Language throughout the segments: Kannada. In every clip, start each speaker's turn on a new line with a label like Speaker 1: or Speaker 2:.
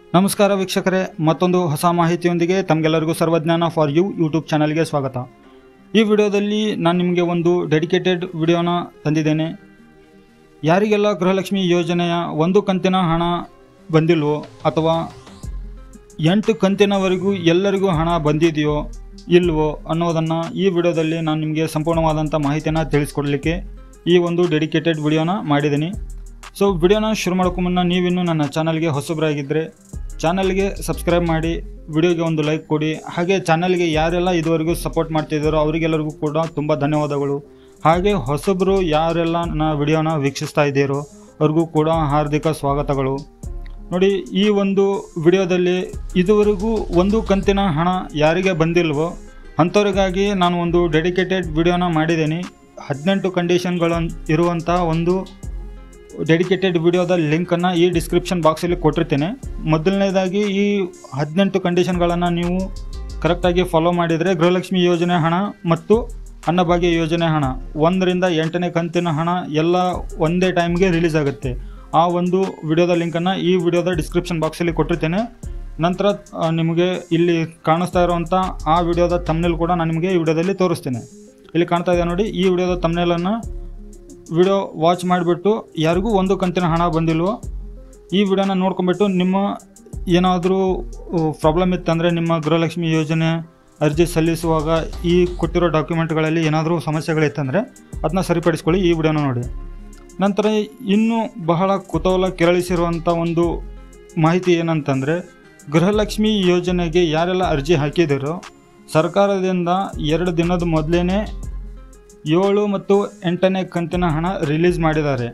Speaker 1: ನಮಸ್ಕಾರ ವೀಕ್ಷಕರೇ ಮತ್ತೊಂದು ಹೊಸ ಮಾಹಿತಿಯೊಂದಿಗೆ ತಮಗೆಲ್ಲರಿಗೂ ಸರ್ವಜ್ಞಾನ ಫಾರ್ ಯು ಯೂಟ್ಯೂಬ್ ಚಾನಲ್ಗೆ ಸ್ವಾಗತ ಈ ವಿಡಿಯೋದಲ್ಲಿ ನಾನು ನಿಮಗೆ ಒಂದು ಡೆಡಿಕೇಟೆಡ್ ವಿಡಿಯೋನ ತಂದಿದ್ದೇನೆ ಯಾರಿಗೆಲ್ಲ ಗೃಹಲಕ್ಷ್ಮಿ ಯೋಜನೆಯ ಒಂದು ಕಂತಿನ ಹಣ ಬಂದಿಲ್ವೋ ಅಥವಾ ಎಂಟು ಕಂತಿನವರೆಗೂ ಎಲ್ಲರಿಗೂ ಹಣ ಬಂದಿದೆಯೋ ಇಲ್ವೋ ಅನ್ನೋದನ್ನು ಈ ವಿಡಿಯೋದಲ್ಲಿ ನಾನು ನಿಮಗೆ ಸಂಪೂರ್ಣವಾದಂಥ ಮಾಹಿತಿಯನ್ನು ತಿಳಿಸ್ಕೊಡ್ಲಿಕ್ಕೆ ಈ ಒಂದು ಡೆಡಿಕೇಟೆಡ್ ವಿಡಿಯೋನ ಮಾಡಿದ್ದೀನಿ ಸೊ ವಿಡಿಯೋನ ಶುರು ಮಾಡೋಕ್ಕೂ ಮುನ್ನ ನೀವಿನ್ನೂ ನನ್ನ ಚಾನಲ್ಗೆ ಹೊಸಬರಾಗಿದ್ದರೆ ಚಾನಲ್ಗೆ ಸಬ್ಸ್ಕ್ರೈಬ್ ಮಾಡಿ ವಿಡಿಯೋಗೆ ಒಂದು ಲೈಕ್ ಕೊಡಿ ಹಾಗೆ ಚಾನಲ್ಗೆ ಯಾರೆಲ್ಲ ಇದುವರೆಗೂ ಸಪೋರ್ಟ್ ಮಾಡ್ತಿದ್ದಾರೋ ಅವರಿಗೆಲ್ಲರಿಗೂ ಕೂಡ ತುಂಬ ಧನ್ಯವಾದಗಳು ಹಾಗೆ ಹೊಸಬರು ಯಾರೆಲ್ಲ ನನ್ನ ವಿಡಿಯೋನ ವೀಕ್ಷಿಸ್ತಾ ಇದ್ದೀರೋ ಅವ್ರಿಗೂ ಕೂಡ ಹಾರ್ದಿಕ ಸ್ವಾಗತಗಳು ನೋಡಿ ಈ ಒಂದು ವಿಡಿಯೋದಲ್ಲಿ ಇದುವರೆಗೂ ಒಂದು ಕಂತಿನ ಹಣ ಯಾರಿಗೆ ಬಂದಿಲ್ವೋ ಅಂಥವ್ರಿಗಾಗಿ ನಾನು ಒಂದು ಡೆಡಿಕೇಟೆಡ್ ವಿಡಿಯೋನ ಮಾಡಿದ್ದೀನಿ ಹದಿನೆಂಟು ಕಂಡೀಷನ್ಗಳ ಇರುವಂಥ ಒಂದು ಡೆಡಿಕೇಟೆಡ್ ವಿಡಿಯೋದ ಲಿಂಕನ್ನು ಈ ಡಿಸ್ಕ್ರಿಪ್ಷನ್ ಬಾಕ್ಸಲ್ಲಿ ಕೊಟ್ಟಿರ್ತೇನೆ ಮೊದಲನೇದಾಗಿ ಈ ಹದಿನೆಂಟು ಕಂಡೀಷನ್ಗಳನ್ನು ನೀವು ಕರೆಕ್ಟಾಗಿ ಫಾಲೋ ಮಾಡಿದರೆ ಗೃಹಲಕ್ಷ್ಮಿ ಯೋಜನೆ ಹಣ ಮತ್ತು ಅನ್ನಭಾಗ್ಯ ಯೋಜನೆ ಹಣ ಒಂದರಿಂದ ಎಂಟನೇ ಕಂತಿನ ಹಣ ಎಲ್ಲ ಒಂದೇ ಟೈಮ್ಗೆ ರಿಲೀಸ್ ಆಗುತ್ತೆ ಆ ಒಂದು ವಿಡಿಯೋದ ಲಿಂಕನ್ನು ಈ ವಿಡಿಯೋದ ಡಿಸ್ಕ್ರಿಪ್ಷನ್ ಬಾಕ್ಸಲ್ಲಿ ಕೊಟ್ಟಿರ್ತೇನೆ ನಂತರ ಆ, ನಿಮಗೆ ಇಲ್ಲಿ ಕಾಣಿಸ್ತಾ ಇರುವಂಥ ಆ ವಿಡಿಯೋದ ತಮ್ನೆಲ್ ಕೂಡ ನಾನು ನಿಮಗೆ ಈ ವಿಡಿಯೋದಲ್ಲಿ ತೋರಿಸ್ತೇನೆ ಇಲ್ಲಿ ಕಾಣ್ತಾ ಇದೆ ನೋಡಿ ಈ ವಿಡಿಯೋದ ತಮ್ನೆಲನ್ನು ವಿಡಿಯೋ ವಾಚ್ ಮಾಡಿಬಿಟ್ಟು ಯಾರಿಗೂ ಒಂದು ಕಂತಿನ ಹಣ ಬಂದಿಲ್ವೋ ಈ ವಿಡಿಯೋನ ನೋಡ್ಕೊಂಬಿಟ್ಟು ನಿಮ್ಮ ಏನಾದರೂ ಪ್ರಾಬ್ಲಮ್ ಇತ್ತಂದರೆ ನಿಮ್ಮ ಗೃಹಲಕ್ಷ್ಮಿ ಯೋಜನೆ ಅರ್ಜಿ ಸಲ್ಲಿಸುವಾಗ ಈ ಕೊಟ್ಟಿರೋ ಡಾಕ್ಯುಮೆಂಟ್ಗಳಲ್ಲಿ ಏನಾದರೂ ಸಮಸ್ಯೆಗಳಿತ್ತಂದರೆ ಅದನ್ನ ಸರಿಪಡಿಸ್ಕೊಳ್ಳಿ ಈ ವಿಡಿಯೋನ ನೋಡಿ ನಂತರ ಇನ್ನೂ ಬಹಳ ಕುತೂಹಲ ಕೆರಳಿಸಿರುವಂಥ ಒಂದು ಮಾಹಿತಿ ಏನಂತಂದರೆ ಗೃಹಲಕ್ಷ್ಮಿ ಯೋಜನೆಗೆ ಯಾರೆಲ್ಲ ಅರ್ಜಿ ಹಾಕಿದಿರೋ ಸರ್ಕಾರದಿಂದ ಎರಡು ದಿನದ ಮೊದಲೇ ಏಳು ಮತ್ತು ಎಂಟನೇ ಕಂತಿನ ಹಣ ರಿಲೀಸ್ ಮಾಡಿದ್ದಾರೆ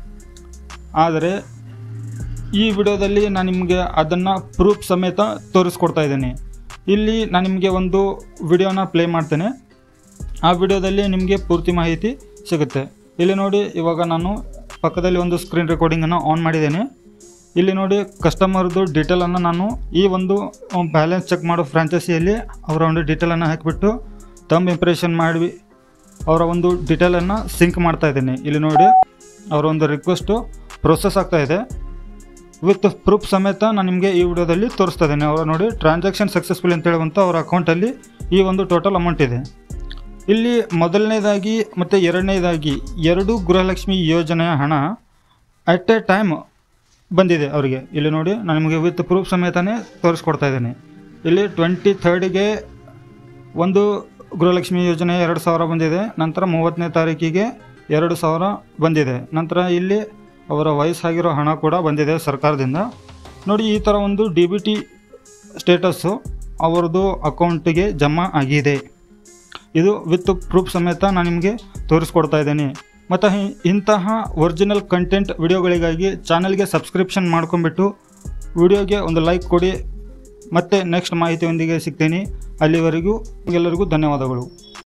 Speaker 1: ಆದರೆ ಈ ವಿಡಿಯೋದಲ್ಲಿ ನಾನು ನಿಮಗೆ ಅದನ್ನು ಪ್ರೂಫ್ ಸಮೇತ ತೋರಿಸ್ಕೊಡ್ತಾ ಇದ್ದೀನಿ ಇಲ್ಲಿ ನಾನು ನಿಮಗೆ ಒಂದು ವಿಡಿಯೋನ ಪ್ಲೇ ಮಾಡ್ತೇನೆ ಆ ವಿಡಿಯೋದಲ್ಲಿ ನಿಮಗೆ ಪೂರ್ತಿ ಮಾಹಿತಿ ಸಿಗುತ್ತೆ ಇಲ್ಲಿ ನೋಡಿ ಇವಾಗ ನಾನು ಪಕ್ಕದಲ್ಲಿ ಒಂದು ಸ್ಕ್ರೀನ್ ರೆಕಾರ್ಡಿಂಗನ್ನು ಆನ್ ಮಾಡಿದ್ದೇನೆ ಇಲ್ಲಿ ನೋಡಿ ಕಸ್ಟಮರ್ದು ಡೀಟೇಲನ್ನು ನಾನು ಈ ಒಂದು ಬ್ಯಾಲೆನ್ಸ್ ಚೆಕ್ ಮಾಡೋ ಫ್ರಾಂಚೈಸಿಯಲ್ಲಿ ಅವರ ಒಂದು ಡೀಟೇಲನ್ನು ಹಾಕಿಬಿಟ್ಟು ತಮ್ಮ ಇಂಪ್ರೆಷನ್ ಮಾಡಿ ಅವರ ಒಂದು ಡೀಟೇಲನ್ನು ಸಿಂಕ್ ಮಾಡ್ತಾ ಇದ್ದೀನಿ ಇಲ್ಲಿ ನೋಡಿ ಅವರ ಒಂದು ರಿಕ್ವೆಸ್ಟು ಪ್ರೊಸೆಸ್ ಆಗ್ತಾ ಇದೆ ವಿತ್ ಪ್ರೂಫ್ ಸಮೇತ ನಾನು ನಿಮಗೆ ಈ ವಿಡಿಯೋದಲ್ಲಿ ತೋರಿಸ್ತಾ ಇದ್ದೀನಿ ಅವರ ನೋಡಿ ಟ್ರಾನ್ಸಾಕ್ಷನ್ ಸಕ್ಸಸ್ಫುಲ್ ಅಂತ ಹೇಳುವಂಥ ಅವರ ಅಕೌಂಟಲ್ಲಿ ಈ ಒಂದು ಟೋಟಲ್ ಅಮೌಂಟ್ ಇದೆ ಇಲ್ಲಿ ಮೊದಲನೇದಾಗಿ ಮತ್ತು ಎರಡನೇದಾಗಿ ಎರಡು ಗೃಹಲಕ್ಷ್ಮಿ ಯೋಜನೆಯ ಹಣ ಅಟ್ ಎ ಟೈಮ್ ಬಂದಿದೆ ಅವರಿಗೆ ಇಲ್ಲಿ ನೋಡಿ ನಾನು ನಿಮಗೆ ವಿತ್ ಪ್ರೂಫ್ ಸಮೇತನೇ ತೋರಿಸ್ಕೊಡ್ತಾ ಇದ್ದೀನಿ ಇಲ್ಲಿ ಟ್ವೆಂಟಿ ಥರ್ಡಿಗೆ ಒಂದು ಗೃಹಲಕ್ಷ್ಮಿ ಯೋಜನೆ ಎರಡು ಸಾವಿರ ಬಂದಿದೆ ನಂತರ ಮೂವತ್ತನೇ ತಾರೀಕಿಗೆ ಎರಡು ಸಾವಿರ ಬಂದಿದೆ ನಂತರ ಇಲ್ಲಿ ಅವರ ವಯಸ್ಸಾಗಿರೋ ಹಣ ಕೂಡ ಬಂದಿದೆ ಸರ್ಕಾರದಿಂದ ನೋಡಿ ಈ ಥರ ಒಂದು ಡಿ ಬಿ ಟಿ ಸ್ಟೇಟಸ್ಸು ಅವರದ್ದು ಅಕೌಂಟಿಗೆ ಜಮಾ ಆಗಿದೆ ಇದು ವಿತ್ ಪ್ರೂಫ್ ಸಮೇತ ನಾನು ನಿಮಗೆ ತೋರಿಸ್ಕೊಡ್ತಾ ಇದ್ದೀನಿ ಮತ್ತು ಇಂತಹ ಒರಿಜಿನಲ್ ಕಂಟೆಂಟ್ ವಿಡಿಯೋಗಳಿಗಾಗಿ ಚಾನಲ್ಗೆ ಸಬ್ಸ್ಕ್ರಿಪ್ಷನ್ ಮಾಡ್ಕೊಂಬಿಟ್ಟು ವಿಡಿಯೋಗೆ ಒಂದು ಲೈಕ್ ಕೊಡಿ ಮತ್ತೆ ನೆಕ್ಸ್ಟ್ ಮಾಹಿತಿಯೊಂದಿಗೆ ಸಿಗ್ತೀನಿ ಅಲ್ಲಿವರೆಗೂ ಎಲ್ಲರಿಗೂ ಧನ್ಯವಾದಗಳು